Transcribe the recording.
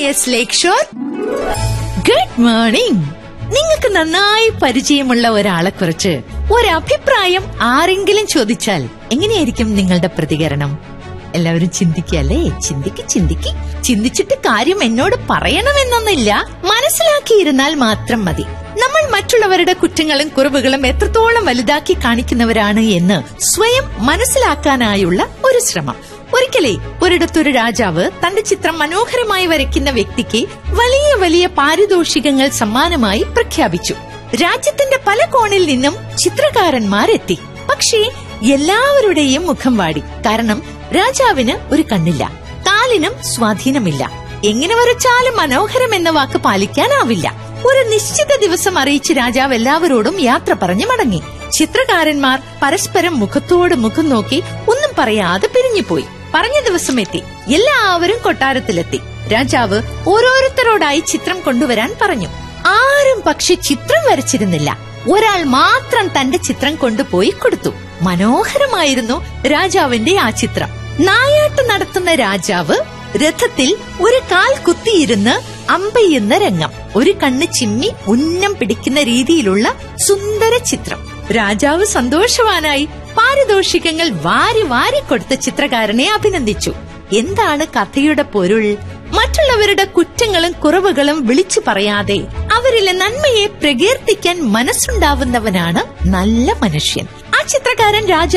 S lakeshore good morning നിങ്ങൾക്ക് നന്നായി പരിചയമുള്ള ഒരാളെ കുറിച്ച് ഒരഭിപ്രായം ആരെങ്കിലും ചോദിച്ചാൽ എങ്ങനെയായിരിക്കും നിങ്ങളുടെ പ്രതികരണം എല്ലാവരും ചിന്തിക്കല്ലേ ചിന്തിക്ക് ചിന്തിക്ക് ചിന്തിച്ചിട്ട് കാര്യം എന്നോട് പറയണമെന്നൊന്നില്ല മനസ്സിലാക്കിയിരുന്നാൽ മാത്രം മതി നമ്മൾ മറ്റുള്ളവരുടെ കുറ്റങ്ങളും കുറവുകളും എത്രത്തോളം വലുതാക്കി കാണിക്കുന്നവരാണ് എന്ന് സ്വയം മനസ്സിലാക്കാനായുള്ള ഒരു ശ്രമം ഒരിക്കലേ ഒരിടത്തൊരു രാജാവ് തന്റെ ചിത്രം മനോഹരമായി വരയ്ക്കുന്ന വ്യക്തിക്ക് വലിയ വലിയ പാരിതോഷികങ്ങൾ സമ്മാനമായി പ്രഖ്യാപിച്ചു രാജ്യത്തിന്റെ പല കോണിൽ നിന്നും ചിത്രകാരന്മാരെത്തി പക്ഷേ എല്ലാവരുടെയും മുഖം വാടി കാരണം രാജാവിന് ഒരു കണ്ണില്ല കാലിനും സ്വാധീനമില്ല എങ്ങനെ വരച്ചാലും മനോഹരം എന്ന വാക്ക് പാലിക്കാനാവില്ല ഒരു നിശ്ചിത ദിവസം അറിയിച്ച് രാജാവ് എല്ലാവരോടും യാത്ര പറഞ്ഞു മടങ്ങി ചിത്രകാരന്മാർ പരസ്പരം മുഖത്തോട് മുഖം നോക്കി ഒന്നും പറയാതെ പിരിഞ്ഞുപോയി പറഞ്ഞ ദിവസം എത്തി എല്ലാവരും കൊട്ടാരത്തിലെത്തി രാജാവ് ഓരോരുത്തരോടായി ചിത്രം കൊണ്ടുവരാൻ പറഞ്ഞു ആരും പക്ഷെ ചിത്രം വരച്ചിരുന്നില്ല ഒരാൾ മാത്രം തന്റെ ചിത്രം കൊണ്ടുപോയി കൊടുത്തു മനോഹരമായിരുന്നു രാജാവിന്റെ ആ ചിത്രം നായാട്ട് നടത്തുന്ന രാജാവ് രഥത്തിൽ ഒരു കാൽ കുത്തിയിരുന്ന് അമ്പെയ്യുന്ന രംഗം ഒരു കണ്ണ് ചിമ്മി ഉന്നം പിടിക്കുന്ന രീതിയിലുള്ള സുന്ദര ചിത്രം രാജാവ് സന്തോഷവാനായി പാരിതോഷികങ്ങൾ വാരി വാരി കൊടുത്ത ചിത്രകാരനെ അഭിനന്ദിച്ചു എന്താണ് കഥയുടെ പൊരുൾ മറ്റുള്ളവരുടെ കുറ്റങ്ങളും കുറവുകളും വിളിച്ചു പറയാതെ അവരിലെ നന്മയെ പ്രകീർത്തിക്കാൻ മനസ്സുണ്ടാവുന്നവനാണ് നല്ല മനുഷ്യൻ ആ ചിത്രകാരൻ രാജാ